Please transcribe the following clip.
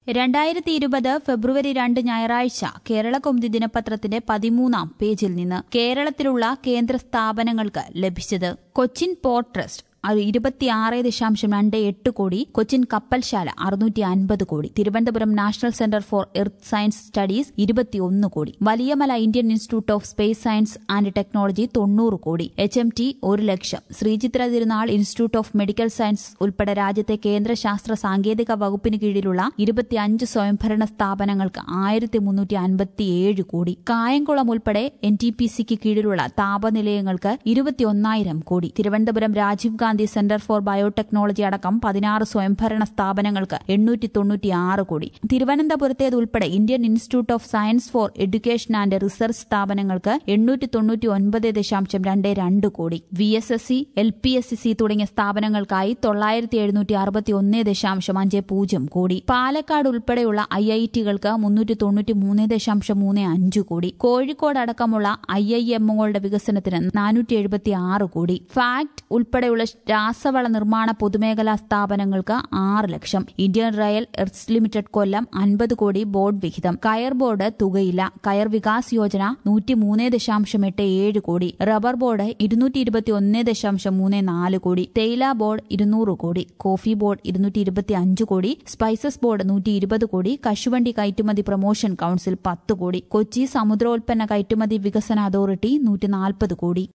രണ്ടായിരത്തി ഇരുപത് ഫെബ്രുവരി രണ്ട് ഞായറാഴ്ച കേരള കൗമുദി ദിനപത്രത്തിന്റെ പതിമൂന്നാം പേജിൽ നിന്ന് കേരളത്തിലുള്ള കേന്ദ്ര സ്ഥാപനങ്ങൾക്ക് ലഭിച്ചത് കൊച്ചിൻ പോർട്ട് ട്രസ്റ്റ് അത് ഇരുപത്തിയാറ് ദശാംശം രണ്ട് എട്ട് കോടി കൊച്ചിൻ കപ്പൽശാല അറുന്നൂറ്റി അൻപത് കോടി Thiruvananthapuram national centre for earth science studies ഇരുപത്തിയൊന്ന് കോടി Valiyamala Indian institute of space science and technology തൊണ്ണൂറ് കോടി എച്ച് എം ടി ഒരു ലക്ഷം ശ്രീചിത്ര തിരുനാൾ ഇൻസ്റ്റിറ്റ്യൂട്ട് ഓഫ് മെഡിക്കൽ സയൻസ് ഉൾപ്പെടെ രാജ്യത്തെ കേന്ദ്ര ശാസ്ത്ര സാങ്കേതിക വകുപ്പിന് കീഴിലുള്ള ഇരുപത്തിയഞ്ച് സ്വയംഭരണ സ്ഥാപനങ്ങൾക്ക് ആയിരത്തി മുന്നൂറ്റി അൻപത്തിയേഴ് കോടി കായംകുളം ഉൾപ്പെടെ എൻ ടി പി സിക്ക് കീഴിലുള്ള താപനിലയങ്ങൾക്ക് ഇരുപത്തിയൊന്നായിരം കോടി Thiruvananthapuram Rajiv Gandhi centre for biotechnology അടക്കം പതിനാറ് സ്വയംഭരണ സ്ഥാപനങ്ങൾക്ക് എണ്ണൂറ്റി തൊണ്ണൂറ്റിയാറ് കോടി തിരുവനന്തപുരത്തേതുൾപ്പെടെ Indian institute of science for education and research സ്ഥാപനങ്ങൾക്ക് എണ്ണൂറ്റി തൊണ്ണൂറ്റി ഒൻപത് ദശാംശം രണ്ട് രണ്ട് കോടി V S S C L P S C തുടങ്ങിയ സ്ഥാപനങ്ങൾക്കായി തൊള്ളായിരത്തി എഴുന്നൂറ്റി അറുപത്തി ഒന്ന് ദശാംശം അഞ്ച് പൂജ്യം കോടി പാലക്കാട് ഉൾപ്പെടെയുള്ള ഐ ഐ ടികൾക്ക് മുന്നൂറ്റി തൊണ്ണൂറ്റി മൂന്ന് ദശാംശം മൂന്ന് അഞ്ച് കോടി കോഴിക്കോട് അടക്കമുള്ള ഐ ഐ എമ്മുകളുടെ വികസനത്തിന് നാനൂറ്റി എഴുപത്തി ആറ് കോടി ഫാക്ട് ഉൾപ്പെടെയുള്ള രാസവള നിർമ്മാണ പൊതുമേഖലാ സ്ഥാപനങ്ങൾക്ക് ആറ് ലക്ഷം Indian rare earth limited Kollam അൻപത് കോടി ബോർഡ് വിഹിതം കയർ ബോർഡ് തുകയില്ല കയർ വികാസ് യോജന നൂറ്റി മൂന്ന് ദശാംശം എട്ട് ഏഴ് കോടി റബ്ബർ ബോർഡ് ഇരുന്നൂറ്റി ഇരുപത്തി ഒന്ന് ദശാംശം മൂന്ന് നാല് കോടി തേയില ബോർഡ് ഇരുന്നൂറ് കോടി കോഫി ബോർഡ് ഇരുന്നൂറ്റി ഇരുപത്തി അഞ്ച് കോടി സ്പൈസസ് ബോർഡ് നൂറ്റി ഇരുപത് കോടി കശുവണ്ടി കയറ്റുമതി പ്രൊമോഷൻ കൌൺസിൽ പത്ത് കോടി കൊച്ചി സമുദ്രോൽപ്പന്ന കയറ്റുമതി വികസന അതോറിറ്റി നൂറ്റി നാൽപ്പത് കോടി